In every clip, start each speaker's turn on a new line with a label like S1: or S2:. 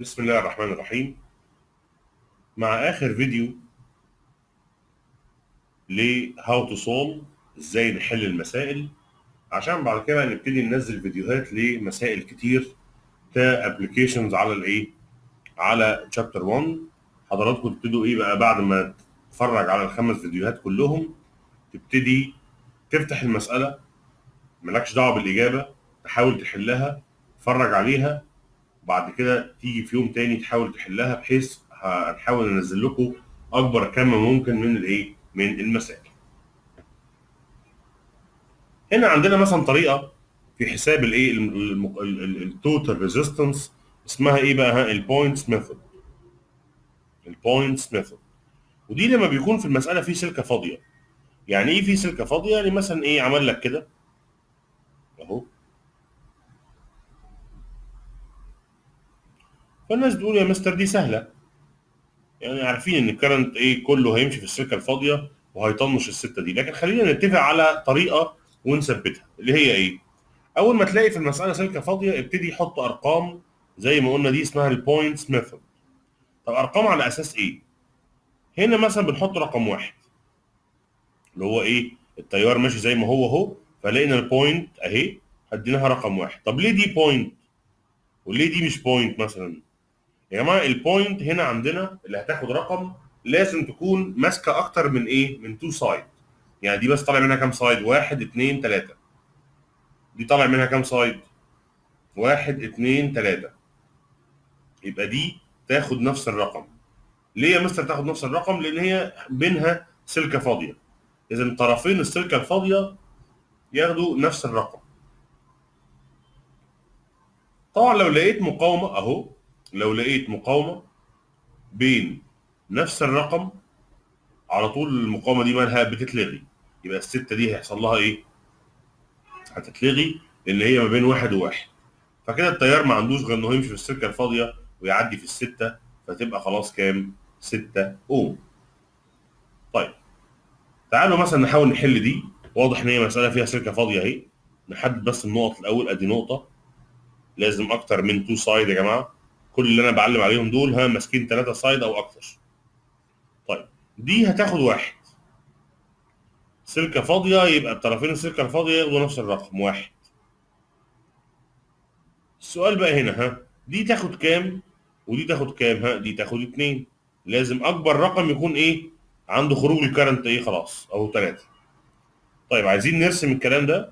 S1: بسم الله الرحمن الرحيم مع آخر فيديو ل How to Solve ازاي نحل المسائل عشان بعد كده نبتدي ننزل فيديوهات لمسائل كتير كابلكيشنز على الايه على شابتر 1 حضراتكم تبتدوا ايه بقى بعد ما تتفرج على الخمس فيديوهات كلهم تبتدي تفتح المسألة مالكش دعوة بالإجابة تحاول تحلها تتفرج عليها وبعد كده تيجي في يوم تاني تحاول تحلها بحيث هنحاول ننزل لكم اكبر كم ممكن من الايه من المسائل هنا عندنا مثلا طريقه في حساب الايه التوتال ريزيستنس اسمها ايه بقى ها البوينتس ميثود البوينتس ميثود ودي لما بيكون في المساله في سلكه فاضيه يعني ايه في سلكه فاضيه يعني مثلا ايه عمل لك كده اهو فالناس بتقول يا مستر دي سهله يعني عارفين ان الكرنت ايه كله هيمشي في السلكه الفاضيه وهيطنش السته دي لكن خلينا نتفق على طريقه ونثبتها اللي هي ايه اول ما تلاقي في المساله سلكه فاضيه ابتدي حط ارقام زي ما قلنا دي اسمها البوينتس ميثود طب ارقام على اساس ايه هنا مثلا بنحط رقم واحد اللي هو ايه التيار ماشي زي ما هو اهو فلقينا البوينت اهي هديناها رقم واحد طب ليه دي بوينت وليه دي مش بوينت مثلا يا جماعه البوينت هنا عندنا اللي هتاخد رقم لازم تكون ماسكه اكتر من ايه؟ من تو سايد. يعني دي بس طالع منها كام سايد؟ واحد اثنين ثلاثه. دي طالع منها كام سايد؟ واحد اثنين ثلاثه. يبقى دي تاخد نفس الرقم. ليه يا مستر تاخد نفس الرقم؟ لان هي بينها سلكه فاضيه. اذا طرفين السلكه الفاضيه ياخدوا نفس الرقم. طبعا لو لقيت مقاومه اهو لو لقيت مقاومه بين نفس الرقم على طول المقاومه دي مالها بتتلغي يبقى السته دي هيحصل لها ايه؟ هتتلغي لان هي ما بين واحد وواحد فكده التيار ما عندوش غير انه يمشي في السكه الفاضيه ويعدي في السته فتبقى خلاص كام؟ 6 اوم. طيب تعالوا مثلا نحاول نحل دي واضح ان هي مساله فيها سلكه فاضيه اهي نحدد بس النقط الاول ادي نقطه لازم اكتر من تو سايد يا جماعه كل اللي انا بعلم عليهم دول ها ماسكين ثلاثة سايد او اكتر طيب دي هتاخد واحد سلكة فاضية يبقى الطرفين السلكة الفاضية ياخدوا نفس الرقم واحد السؤال بقى هنا ها دي تاخد كام ودي تاخد كام ها دي تاخد اتنين لازم اكبر رقم يكون ايه عنده خروج الكرنت ايه خلاص او ثلاثة طيب عايزين نرسم الكلام ده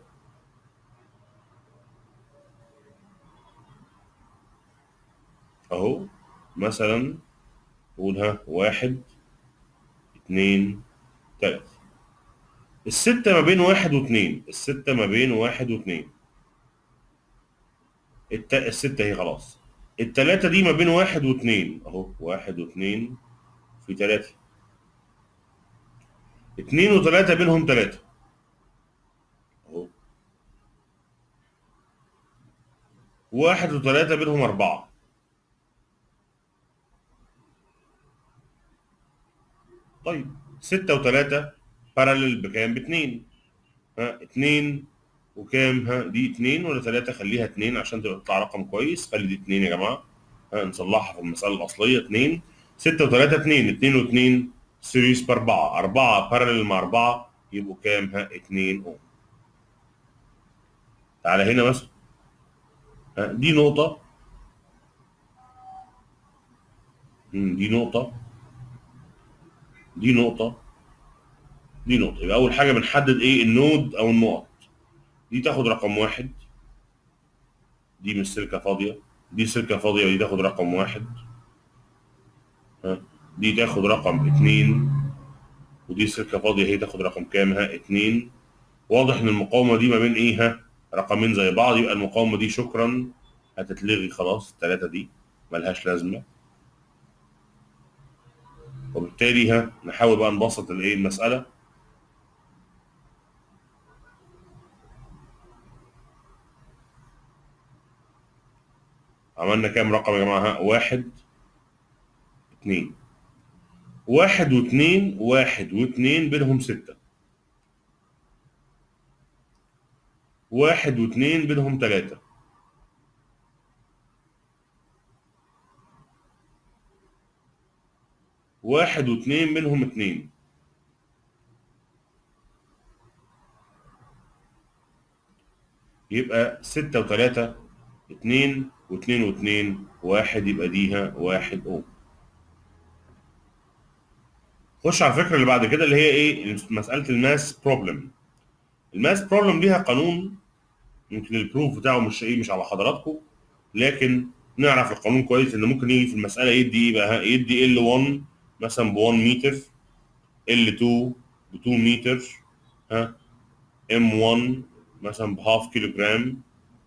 S1: اهو مثلا قول ها واحد اتنين تلاتة الستة ما بين واحد واتنين الستة ما بين واحد واتنين الت... الستة هي خلاص التلاتة دي ما بين واحد واتنين اهو واحد واتنين في تلاتة اتنين وتلاتة بينهم تلاتة اهو واحد وتلاتة بينهم أربعة طيب ستة وتلاتة بارالل بكام؟ باتنين ها اتنين وكام ها دي اتنين ولا تلاتة خليها اتنين عشان تبقى تطلع رقم كويس خلي دي اتنين يا جماعة ها نصلحها في المسألة الأصلية اتنين ستة وتلاتة اتنين اتنين واتنين سيريس بأربعة أربعة بارالل مع أربعة يبقوا كام ها اتنين أوم تعالى هنا مثلا ها دي نقطة دي نقطة دي نقطة دي نقطة يبقى أول حاجة بنحدد إيه النود أو النقط دي تاخد رقم واحد دي مش سلكة فاضية دي سلكة فاضية ودي تاخد رقم واحد ها دي تاخد رقم اتنين ودي سلكة فاضية هي تاخد رقم كام ها اتنين واضح إن المقاومة دي ما بين إيه ها رقمين زي بعض يبقى المقاومة دي شكرا هتتلغي خلاص التلاتة دي ملهاش لازمة وبالتالي ها نحاول بقى نبسط الايه المساله عملنا كام رقم يا جماعه ها واحد اتنين واحد واتنين واحد واتنين بينهم ستة واحد واتنين بينهم تلاتة واحد واثنين منهم اثنين يبقى ستة وثلاثة اتنين واثنين واثنين واحد يبقى ديها واحد اوم خش على الفكرة اللي بعد كده اللي هي ايه مسألة الماس بروبلم الماس بروبلم ليها قانون يمكن البروف بتاعه مش ايه مش على حضراتكم لكن نعرف القانون كويس ان ممكن يجي في المسألة يدي ايه بقى يدي L1 مثلا ب 1 متر L2 ب 2 متر ها M1 مثلا بهاف كيلو جرام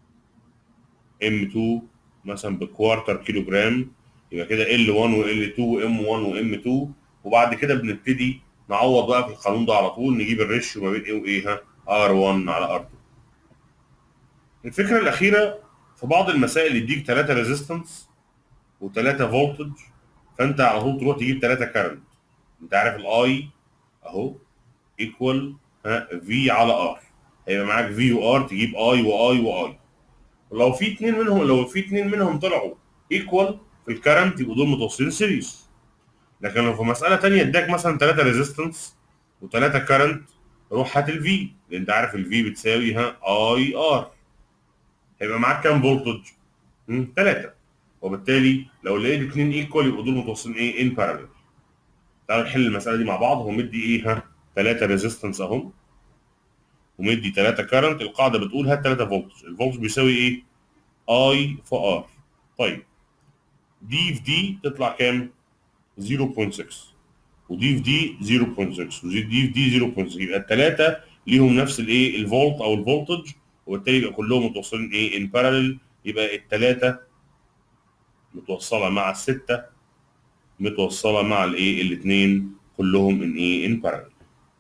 S1: M2 مثلا بكوارتر كيلو جرام يبقى كده L1 وL2 وM1 وM2 وبعد كده بنبتدي نعوض بقى في القانون ده على طول نجيب الريشيو ما بين ايه وايه ها R1 على R2 الفكره الاخيره في بعض المسائل يديك 3 ريزيستنس و3 فولتج فانت على طول تروح تجيب 3 كارنت انت عارف الاي اهو ايكوال ها في على ار هيبقى معاك في وار تجيب اي واي واي ولو في اثنين منهم لو في اثنين منهم طلعوا ايكوال في الكرنت يبقوا دول متوصلين سيريز لكن لو في مساله ثانيه اداك مثلا 3 ريزيستنس و3 كرنت روح هات الفي لان انت عارف الفي بتساوي ها اي ار هيبقى معاك كام فولتج؟ 3 وبالتالي لو لقيت اثنين ايكوال يبقوا دول متوصلين ايه ان باراليل تعالوا نحل المساله دي مع بعض هو مدي ايه ها 3 ريزيستنس اهم ومدي 3 كارنت القاعده بتقول هات 3 فولتج الفولتج بيساوي ايه اي في ار طيب دي في دي تطلع كام 0.6 ودي في دي 0.6 ودي في دي 0.6 يبقى الثلاثه ليهم نفس الايه الفولت او الفولتج وبالتالي يبقى كلهم متوصلين ايه ان باراليل يبقى الثلاثه متوصله مع السته متوصله مع الايه الاثنين كلهم ان ايه ان باراليل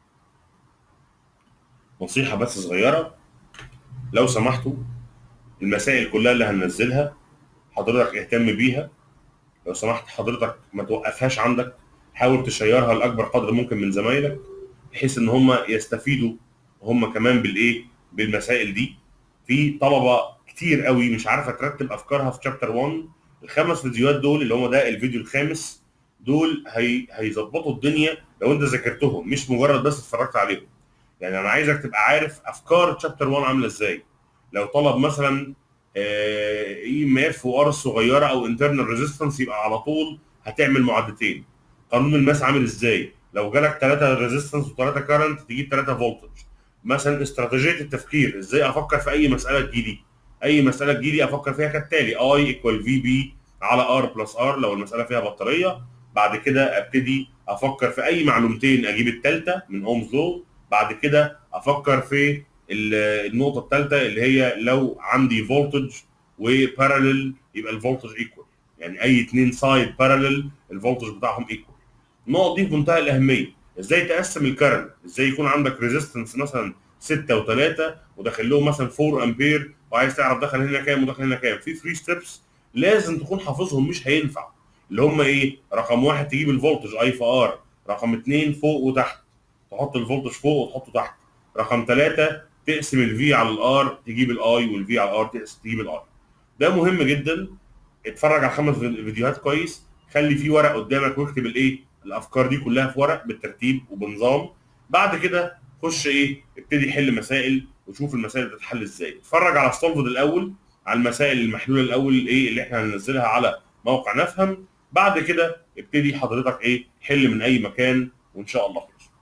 S1: نصيحه بس صغيره لو سمحتوا المسائل كلها اللي هننزلها حضرتك اهتم بيها لو سمحت حضرتك ما توقفهاش عندك حاول تشيرها لاكبر قدر ممكن من زمايلك بحيث ان هم يستفيدوا هم كمان بالايه بالمسائل دي في طلبه كتير قوي مش عارفه ترتب افكارها في شابتر 1 الخمس فيديوهات دول اللي هم ده الفيديو الخامس دول هي هيظبطوا الدنيا لو انت ذاكرتهم مش مجرد بس اتفرجت عليهم يعني انا عايزك تبقى عارف افكار شابتر 1 عامله ازاي لو طلب مثلا اي ام اف وار صغيره او انترنال ريزيستنس يبقى على طول هتعمل معادلتين قانون الماس عامل ازاي لو جالك 3 ريزيستنس و3 كارنت تجيب 3 فولتج مثلا استراتيجيه التفكير ازاي افكر في اي مساله تجيلي اي مساله تجيلي افكر فيها كالتالي اي ايكوال في بي على ار بلس ار لو المساله فيها بطاريه بعد كده ابتدي افكر في اي معلومتين اجيب الثالثه من اومز لو بعد كده افكر في النقطه الثالثه اللي هي لو عندي فولتج وباراليل يبقى الفولتج ايكوال يعني اي اثنين سايد باراليل الفولتج بتاعهم ايكوال النقط دي في منتهى الاهميه ازاي تقسم الكرنت ازاي يكون عندك ريزيستنس مثلا 6 و3 وداخل لهم مثلا 4 امبير وعايز تعرف دخل هنا كام ودخل هنا كام في 3 ستيبس لازم تكون حافظهم مش هينفع اللي هم ايه رقم واحد تجيب الفولتج اي في ار رقم اثنين فوق وتحت تحط الفولتج فوق وتحطه تحت رقم ثلاثة تقسم الفي على الار تجيب الاي والفي على الار تجيب الاي ده مهم جدا اتفرج على خمس فيديوهات كويس خلي في ورق قدامك واكتب الايه الافكار دي كلها في ورق بالترتيب وبنظام بعد كده خش ايه ابتدي حل مسائل وشوف المسائل بتتحل ازاي اتفرج على ستولفد الاول على المسائل المحلوله الاول ايه اللي احنا هننزلها على موقع نفهم بعد كده ابتدي حضرتك ايه حل من اي مكان وان شاء الله خير